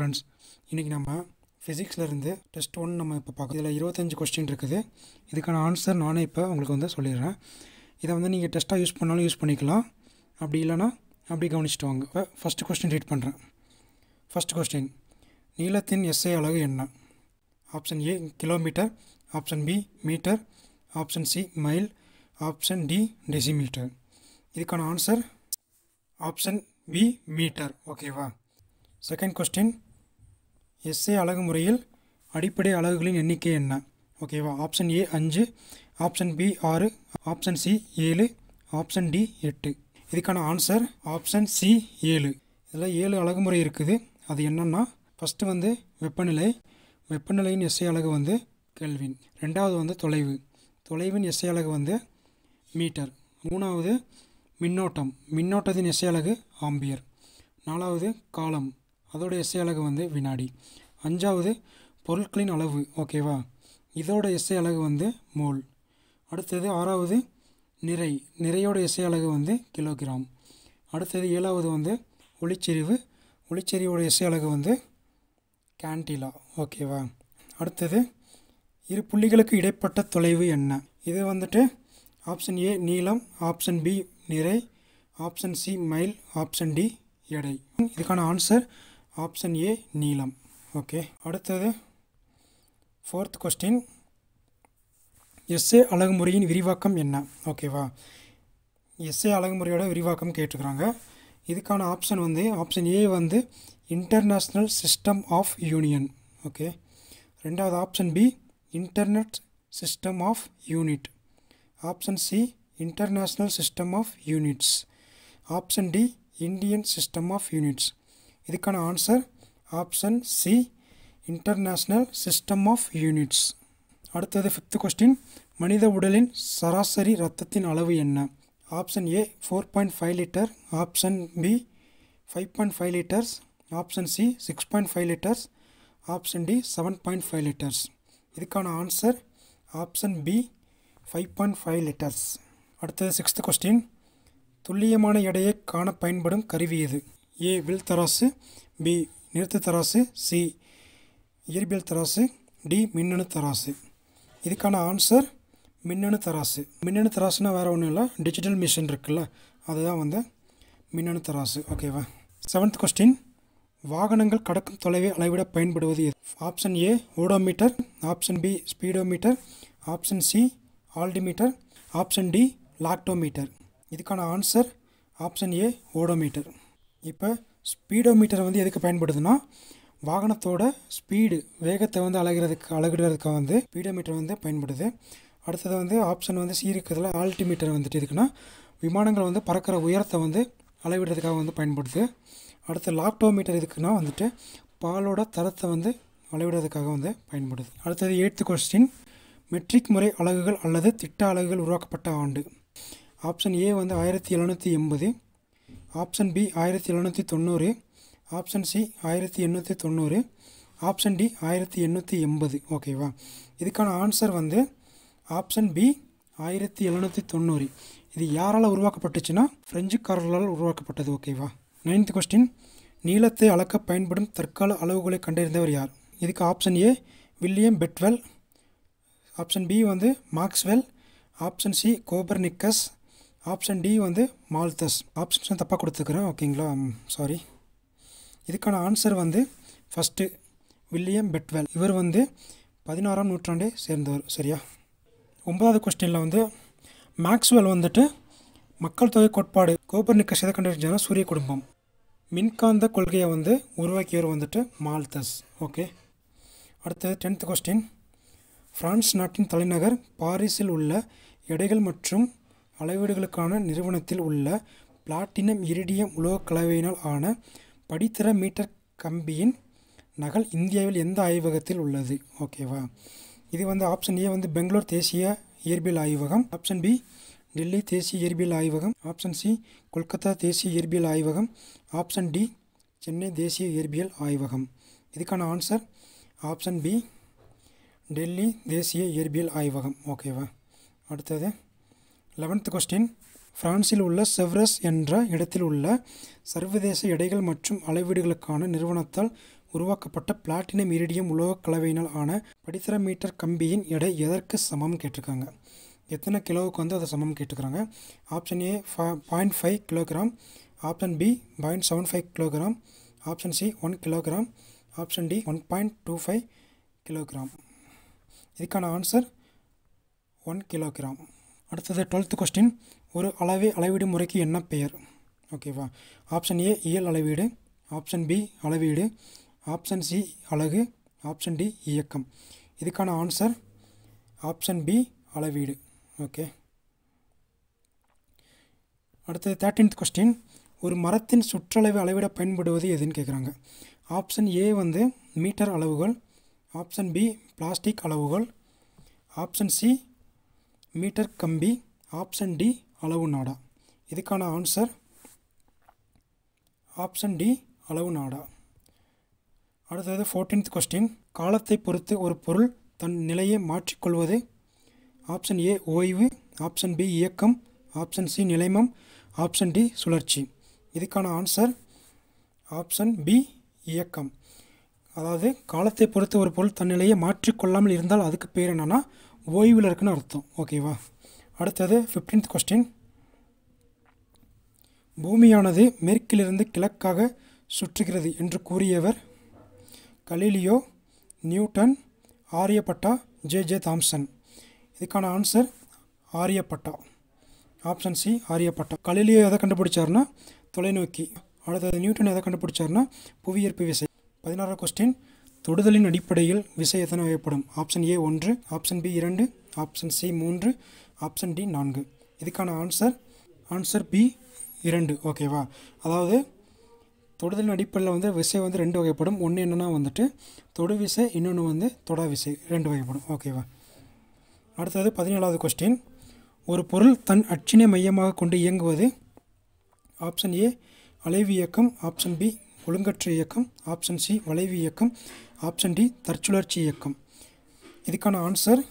friends இன்றைக்கி நம்ம ஃபிசிக்ஸ்லேருந்து test one நம்ம இப்போ பார்க்க இதில் இருபத்தஞ்சு கொஸ்டின் இருக்குது இதுக்கான ஆன்சர் நானே இப்போ உங்களுக்கு வந்து சொல்லிடுறேன் இதை வந்து நீங்கள் டெஸ்ட்டாக யூஸ் பண்ணாலும் யூஸ் பண்ணிக்கலாம் அப்படி இல்லைன்னா அப்படி கவனிச்சிட்டு வாங்க இப்போ ஃபஸ்ட்டு கொஸ்டின் ரீட் பண்ணுறேன் ஃபஸ்ட் கொஸ்டின் நீளத்தின் எஸ்ஐ அலகு என்ன option A kilometre option B metre option C mile option D decimetre இதுக்கான ஆன்சர் ஆப்ஷன் பி மீட்டர் ஓகேவா செகண்ட் கொஸ்டின் எஸ்ஏ அலகு முறையில் அடிப்படை அலகுகளின் எண்ணிக்கை என்ன ஓகேவா ஆப்ஷன் ஏ அஞ்சு ஆப்ஷன் பி ஆறு ஆப்ஷன் சி ஏழு ஆப்ஷன் டி எட்டு இதுக்கான ஆன்சர் ஆப்ஷன் சி ஏழு இதில் ஏழு அலகு முறை இருக்குது அது என்னென்னா ஃபஸ்ட்டு வந்து வெப்பநிலை வெப்பநிலையின் எஸ்ஐ அலகு வந்து கெல்வின் ரெண்டாவது வந்து தொலைவு தொலைவின் எஸ்ஐ அலகு வந்து மீட்டர் மூணாவது மின்னோட்டம் மின்னோட்டத்தின் எஸ்ஐ அலகு ஆம்பியர் நாலாவது காலம் அதோட எஸ்ஐ அலகு வந்து வினாடி அஞ்சாவது பொருட்களின் அளவு ஓகேவா இதோட எஸ்ஐ அலகு வந்து மோல் அடுத்தது ஆறாவது நிறை நிறையோட எஸ்ஐ அலகு வந்து கிலோகிராம் அடுத்தது ஏழாவது வந்து ஒளிச்செறிவு ஒளிச்செறிவோட எஸ்ஐ அலகு வந்து கேண்டிலா ஓகேவா அடுத்தது இரு புள்ளிகளுக்கு இடைப்பட்ட தொலைவு என்ன இது வந்துட்டு ஆப்ஷன் ஏ நீளம் ஆப்ஷன் பி நிறை option C mile option D எடை இதுக்கான ஆன்சர் ஆப்ஷன் ஏ நீளம் ஓகே அடுத்தது ஃபோர்த் கொஸ்டின் எஸ்ஏ அழகுமுறையின் விரிவாக்கம் என்ன ஓகேவா எஸ்ஏ அழகுமுறையோட விரிவாக்கம் கேட்டுக்கிறாங்க இதுக்கான ஆப்ஷன் வந்து ஆப்ஷன் ஏ வந்து international system of union okay ரெண்டாவது option B internet system of unit option C international system of units option D Indian system of units இதுக்கான answer option C international system of units அடுத்தது fifth question மனித உடலின் சராசரி இரத்தத்தின் அளவு என்ன option A four point five litre option B five point five litres option C six point five litres option D seven point five litres இதுக்கான answer option B five point five litres அடுத்தது sixth question துல்லியமான எடையை காண பயன்படும் கருவி எது ஏ will தராசு B நிறுத்து தராசு சி இயற்பியல் தராசு டி மின்னணு தராசு இதுக்கான ஆன்சர் மின்னணு தராசு மின்னணு தராசுனா வேறு ஒன்றும் இல்லை டிஜிட்டல் மிஷின் இருக்குல்ல அதுதான் வந்து மின்னணு தராசு ஓகேவா செவன்த் கொஸ்டின் வாகனங்கள் கடக்கும் தொலைவை அளவிட பயன்படுவது எது option A odometer option B speedometer option C altimeter option D lactometer இதுக்கான ஆன்சர் ஆப்ஷன் ஏ ஓடோமீட்டர் இப்போ ஸ்பீடோமீட்டர் வந்து எதுக்கு பயன்படுதுன்னா வாகனத்தோட ஸ்பீடு வேகத்தை வந்து அளகிறதுக்கு அளவிடுறதுக்காக வந்து ஸ்பீடோமீட்டர் வந்து பயன்படுது அடுத்தது வந்து ஆப்ஷன் வந்து சி இருக்கிறதுல ஆல்டிமீட்டர் வந்துட்டு எதுக்குன்னா விமானங்கள் வந்து பறக்கிற உயரத்தை வந்து அளவிடுறதுக்காக வந்து பயன்படுது அடுத்து லாக்டோமீட்டர் எதுக்குன்னா வந்துட்டு பாலோட தரத்தை வந்து அளவிடுறதுக்காக வந்து பயன்படுது அடுத்தது எயித்து கொஸ்டின் மெட்ரிக் முறை அலகுகள் அல்லது திட்ட அலகுகள் உருவாக்கப்பட்ட ஆண்டு ஆப்ஷன் ஏ வந்து ஆயிரத்தி எழுநூற்றி எண்பது ஆப்ஷன் பி ஆயிரத்தி எழுநூற்றி தொண்ணூறு ஆப்ஷன் சி ஆயிரத்தி எண்ணூற்றி தொண்ணூறு ஆப்ஷன் டி ஆயிரத்தி எண்ணூற்றி எண்பது ஓகேவா இதுக்கான ஆன்சர் வந்து ஆப்ஷன் பி ஆயிரத்தி எழுநூற்றி தொண்ணூறு இது யாரால் உருவாக்கப்பட்டுச்சுன்னா பிரெஞ்சுக்காரர்களால் உருவாக்கப்பட்டது ஓகேவா நைன்த் கொஸ்டின் நீளத்தை அளக்க பயன்படும் தற்கால அளவுகளை கண்டறிந்தவர் யார் இதுக்கு option A William Bedwell option B வந்து Maxwell option C Copernicus option D வந்து மால்தஸ் ஆப்ஷன்ஸ் தப்பாக கொடுத்துக்கிறேன் ஓகேங்களா சாரி இதுக்கான ஆன்சர் வந்து ஃபஸ்ட்டு வில்லியம் பெட்வெல் இவர் வந்து பதினாறாம் நூற்றாண்டே சேர்ந்தவர் சரியா ஒன்பதாவது கொஸ்டினில் வந்து மேக்ஸ்வெல் வந்துட்டு மக்கள் தொகை கோட்பாடு கோபர்னிக்கஸ் எதை கண்டுபிடிச்சாங்கன்னா சூரிய குடும்பம் மின்காந்த கொள்கையை வந்து உருவாக்கியவர் வந்துட்டு மால்தஸ் ஓகே அடுத்தது டென்த் கொஸ்டின் பிரான்ஸ் நாட்டின் தலைநகர் பாரிஸில் உள்ள எடைகள் மற்றும் அளவீடுகளுக்கான நிறுவனத்தில் உள்ள பிளாட்டினம் இரிடியம் உலோக கலவையினால் ஆன படித்தர மீட்டர் கம்பியின் நகல் இந்தியாவில் எந்த ஆய்வகத்தில் உள்ளது ஓகேவா இது வந்து ஆப்ஷன் ஏ வந்து பெங்களூர் தேசிய இயற்பியல் ஆய்வகம் ஆப்ஷன் பி டெல்லி தேசிய இயற்பியல் ஆய்வகம் ஆப்ஷன் சி கொல்கத்தா தேசிய இயற்பியல் ஆய்வகம் ஆப்ஷன் டி சென்னை தேசிய இயற்பியல் ஆய்வகம் இதுக்கான ஆன்சர் ஆப்ஷன் பி டெல்லி தேசிய இயற்பியல் ஆய்வகம் ஓகேவா அடுத்தது லெவன்த் கொஸ்டின் பிரான்சில் உள்ள செவ்ரஸ் என்ற இடத்தில் உள்ள சர்வதேச எடைகள் மற்றும் அளவீடுகளுக்கான நிறுவனத்தால் உருவாக்கப்பட்ட பிளாட்டினம் இரிடியம் உலோகக் கலவையினால் ஆன படித்தர மீட்டர் கம்பியின் எடை எதற்கு சமம் கேட்டிருக்காங்க எத்தனை கிலோவுக்கு வந்து அதை சமம் கேட்டுக்கிறாங்க option A point five kilogram option B point seven five kilogram option C one kilogram option D one point two five kilogram இதுக்கான ஆன்சர் ஒன் கிலோகிராம் அடுத்தது டுவெல்த்து கொஸ்டின் ஒரு அளவை அளவீடு முறைக்கு என்ன பெயர் ஓகேவா ஆப்ஷன் ஏ இயல் அளவீடு ஆப்ஷன் பி அளவீடு ஆப்ஷன் சி அலகு ஆப்ஷன் டி இயக்கம் இதுக்கான ஆன்சர் ஆப்ஷன் பி அளவீடு ஓகே அடுத்தது தேர்ட்டீன்த் கொஸ்டின் ஒரு மரத்தின் சுற்றளவை அளவிட பயன்படுவது எதுன்னு கேட்குறாங்க ஆப்ஷன் ஏ வந்து மீட்டர் அளவுகள் ஆப்ஷன் பி பிளாஸ்டிக் அளவுகள் ஆப்ஷன் சி மீட்டர் கம்பி ஆப்ஷன் டி அளவு நாடா இதுக்கான ஆன்சர் ஆப்ஷன் டி அளவு நாடா அடுத்தது ஃபோர்டீன்த் கொஸ்டின் காலத்தை பொறுத்து ஒரு பொருள் தன் நிலையை மாற்றிக்கொள்வது ஆப்ஷன் ஏ ஓய்வு ஆப்ஷன் பி இயக்கம் ஆப்ஷன் சி நிலைமம் ஆப்ஷன் டி சுழற்சி இதுக்கான ஆன்சர் ஆப்ஷன் பி இயக்கம் அதாவது காலத்தை பொறுத்து ஒரு பொருள் தன் நிலையை மாற்றிக்கொள்ளாமல் இருந்தால் அதுக்கு பேர் என்னென்னா ஓய்வில் இருக்குன்னு அர்த்தம் ஓகேவா அடுத்தது ஃபிஃப்டீன்த் கொஸ்டின் பூமியானது மேற்கிலிருந்து கிழக்காக சுற்றுகிறது என்று கூறியவர் Galileo Newton Aryabhata J J Thomson இதுக்கான answer Aryabhata option C Aryabhata Galileo எதை கண்டுபிடிச்சாருன்னா தொலைநோக்கி அடுத்தது நியூட்டன் எதை கண்டுபிடிச்சாருன்னா புவியீர்ப்பு விசை பதினாறாவது கொஸ்டின் தொடுதலின் அடிப்படையில் விசை எத்தனை வகைப்படும் ஆப்ஷன் ஏ ஒன்று ஆப்ஷன் பி இரண்டு ஆப்ஷன் சி மூன்று ஆப்ஷன் டி நான்கு இதுக்கான ஆன்சர் ஆன்சர் பி இரண்டு ஓகேவா அதாவது தொடுதலின் அடிப்படையில் வந்து விசை வந்து ரெண்டு வகைப்படும் ஒன்று என்னென்னா வந்துட்டு தொடு விசை இன்னொன்று வந்து தொடா விசை ரெண்டு வகைப்படும் ஓகேவா அடுத்தது பதினேழாவது கொஸ்டின் ஒரு பொருள் தன் அச்சினை மையமாக கொண்டு இயங்குவது ஆப்ஷன் ஏ அலைவு இயக்கம் ஆப்ஷன் பி ஒழுங்கற்ற இயக்கம் ஆப்ஷன் சி வளைவு இயக்கம் ஆப்ஷன் டி தற்சுழற்சி இயக்கம் இதுக்கான ஆன்சர்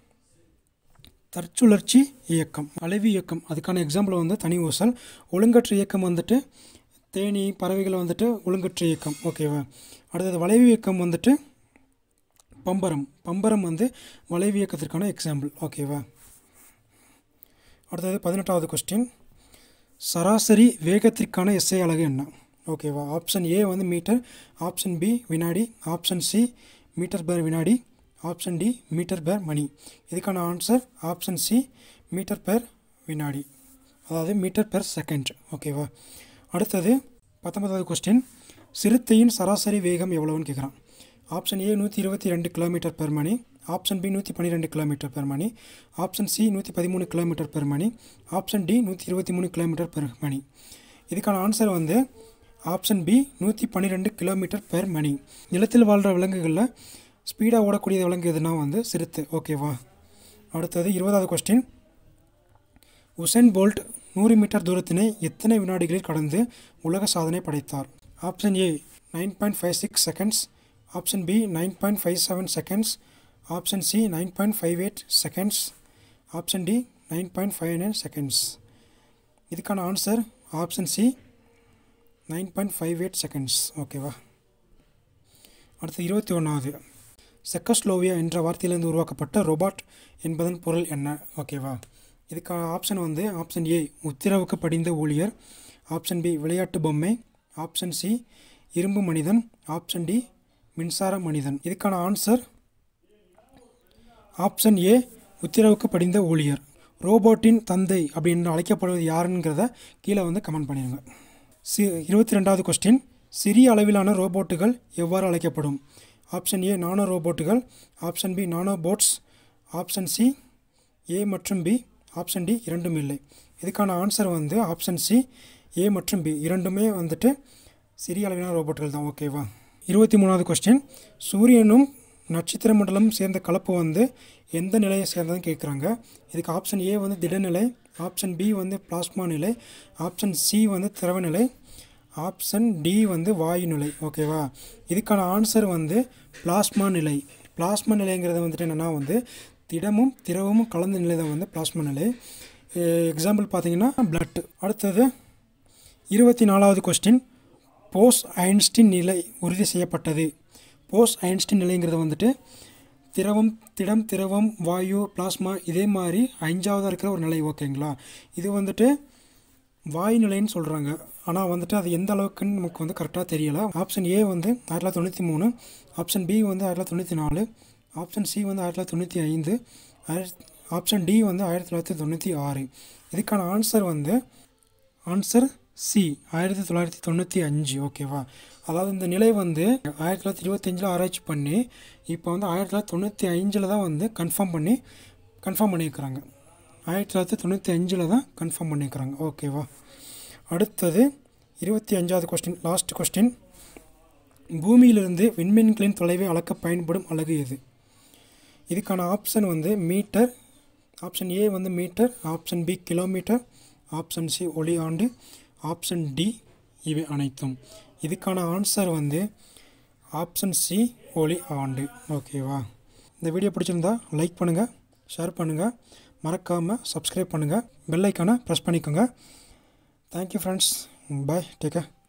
தற்சுழற்சி இயக்கம் அலைவு இயக்கம் அதுக்கான எக்ஸாம்பிள் வந்து தனி ஊசல் ஒழுங்கற்ற இயக்கம் வந்துட்டு தேனி பறவைகள் வந்துட்டு ஒழுங்கற்ற இயக்கம் ஓகேவா அடுத்தது வளைவு இயக்கம் வந்துட்டு பம்பரம் பம்பரம் வந்து வளைவு இயக்கத்திற்கான எக்ஸாம்பிள் ஓகேவா அடுத்தது பதினெட்டாவது கொஸ்டின் சராசரி வேகத்திற்கான எஸ்ஐ அலகு என்ன ஓகேவா ஆப்ஷன் ஏ வந்து மீட்டர் ஆப்ஷன் பி வினாடி ஆப்ஷன் சி மீட்டர் பேர் வினாடி ஆப்ஷன் டி மீட்டர் பேர் மணி இதுக்கான answer option C metre per வினாடி அதாவது மீட்டர் பெர் செகண்ட் ஓகேவா அடுத்தது பத்தொன்பதாவது கொஸ்டின் சிறுத்தையின் சராசரி வேகம் எவ்வளோன்னு கேட்குறான் ஆப்ஷன் ஏ நூற்றி இருபத்தி ரெண்டு கிலோமீட்டர் பெர் மணி ஆப்ஷன் பி நூற்றி பன்னிரெண்டு கிலோமீட்டர் பெர் மணி ஆப்ஷன் சி நூற்றி பதிமூணு கிலோமீட்டர் பெர் மணி ஆப்ஷன் டி நூற்றி இருபத்தி மூணு கிலோமீட்டர் பெர் மணி இதுக்கான ஆன்சர் வந்து ஆப்ஷன் பி நூற்றி பன்னிரெண்டு கிலோமீட்டர் பெர் மணி நிலத்தில் வாழ்கிற விலங்குகளில் ஸ்பீடாக ஓடக்கூடிய விலங்கு எதுனா வந்து சிறுத்தை ஓகேவா அடுத்தது இருபதாவது கொஸ்டின் உசேன் போல்ட் நூறு மீட்டர் தூரத்தினை எத்தனை வினாடிகளில் கடந்து உலக சாதனை படைத்தார் option A nine point five six seconds option B nine point five seven seconds option C nine point five eight seconds option D nine point five nine seconds இதுக்கான answer option C nine point five eight seconds ஓகேவா அடுத்து இருபத்தி ஒன்றாவது செக்கஸ்லோவியா என்ற வார்த்தையிலிருந்து உருவாக்கப்பட்ட robot என்பதன் பொருள் என்ன ஓகேவா இதுக்கான ஆப்ஷன் வந்து ஆப்ஷன் ஏ உத்திரவுக்கு படிந்த ஊழியர் ஆப்ஷன் பி விளையாட்டு பொம்மை ஆப்ஷன் சி இரும்பு மனிதன் ஆப்ஷன் டி மின்சார மனிதன் இதுக்கான ஆன்சர் ஆப்ஷன் ஏ உத்திரவுக்கு படிந்த ஊழியர் ரோபோட்டின் தந்தை அப்படின்னு அழைக்கப்படுவது யாருங்கிறத கீழே வந்து கமெண்ட் பண்ணிடுங்க சி இருபத்தி ரெண்டாவது கொஸ்டின் சிறிய அளவிலான ரோபோட்டுகள் எவ்வாறு அழைக்கப்படும் ஆப்ஷன் ஏ நானோ ரோபோட்டுகள் option B nano bots option C A மற்றும் பி ஆப்ஷன் டி இரண்டும் இல்லை இதுக்கான ஆன்சர் வந்து ஆப்ஷன் சி ஏ மற்றும் பி இரண்டுமே வந்துட்டு சிறிய அளவிலான ரோபோட்டுகள் தான் ஓகேவா இருபத்தி மூணாவது கொஸ்டின் சூரியனும் நட்சத்திர மண்டலம் சேர்ந்த கலப்பு வந்து எந்த நிலையை சேர்ந்ததுன்னு கேட்குறாங்க இதுக்கு ஆப்ஷன் ஏ வந்து திடநிலை ஆப்ஷன் பி வந்து பிளாஸ்மா நிலை ஆப்ஷன் சி வந்து திரவ நிலை ஆப்ஷன் டி வந்து வாயு நிலை ஓகேவா இதுக்கான ஆன்சர் வந்து பிளாஸ்மா நிலை பிளாஸ்மா நிலைங்கிறது வந்துட்டு என்னென்னா வந்து திடமும் திரவமும் கலந்த நிலை தான் வந்து பிளாஸ்மா நிலை எக்ஸாம்பிள் பார்த்தீங்கன்னா பிளட் அடுத்தது இருபத்தி நாலாவது கொஸ்டின் போஸ் ஐன்ஸ்டீன் நிலை உறுதி செய்யப்பட்டது போஸ் ஐன்ஸ்டீன் நிலைங்கிறது வந்துட்டு திரவம் திடம் திரவம் வாயு பிளாஸ்மா இதே மாதிரி அஞ்சாவதாக இருக்கிற ஒரு நிலை ஓகேங்களா இது வந்துட்டு வாயு நிலைன்னு சொல்கிறாங்க ஆனால் வந்துட்டு அது எந்த அளவுக்குன்னு நமக்கு வந்து கரெக்டாக தெரியலை ஆப்ஷன் ஏ வந்து ஆயிரத்தி தொள்ளாயிரத்தி தொண்ணூற்றி மூணு ஆப்ஷன் பி வந்து ஆயிரத்தி தொள்ளாயிரத்தி தொண்ணூற்றி நாலு ஆப்ஷன் சி வந்து ஆயிரத்தி தொள்ளாயிரத்தி தொண்ணூற்றி ஐந்து ஆயிரத்தி ஆப்ஷன் டி வந்து ஆயிரத்தி தொள்ளாயிரத்தி தொண்ணூற்றி ஆறு இதுக்கான ஆன்சர் வந்து ஆன்சர் சி ஆயிரத்தி தொள்ளாயிரத்தி தொண்ணூற்றி அஞ்சு ஓகேவா அதாவது இந்த நிலை வந்து ஆயிரத்தி தொள்ளாயிரத்தி இருபத்தஞ்சில் ஆராய்ச்சி பண்ணி இப்போ வந்து ஆயிரத்தி தொள்ளாயிரத்தி தொண்ணூற்றி அஞ்சில் தான் வந்து கன்ஃபார்ம் பண்ணி கன்ஃபார்ம் பண்ணியிருக்கிறாங்க ஆயிரத்தி தொள்ளாயிரத்தி தொண்ணூற்றி அஞ்சில் தான் கன்ஃபார்ம் பண்ணியிருக்கிறாங்க ஓகேவா அடுத்தது இருபத்தி அஞ்சாவது கொஸ்டின் லாஸ்ட் கொஸ்டின் பூமியிலிருந்து விண்மீன்களின் தொலைவை அளக்க பயன்படும் அலகு எது இதுக்கான ஆப்ஷன் வந்து மீட்டர் ஆப்ஷன் ஏ வந்து metre option B kilometre option C ஒளி ஆண்டு ஆப்ஷன் டி இவை அனைத்தும் இதுக்கான ஆன்சர் வந்து ஆப்ஷன் சி ஒளி ஆண்டு ஓகேவா இந்த வீடியோ பிடிச்சிருந்தா லைக் பண்ணுங்கள் ஷேர் பண்ணுங்கள் மறக்காமல் சப்ஸ்கிரைப் பண்ணுங்கள் பெல் ஐக்கானை ப்ரெஸ் பண்ணிக்கோங்க thank you friends bye take care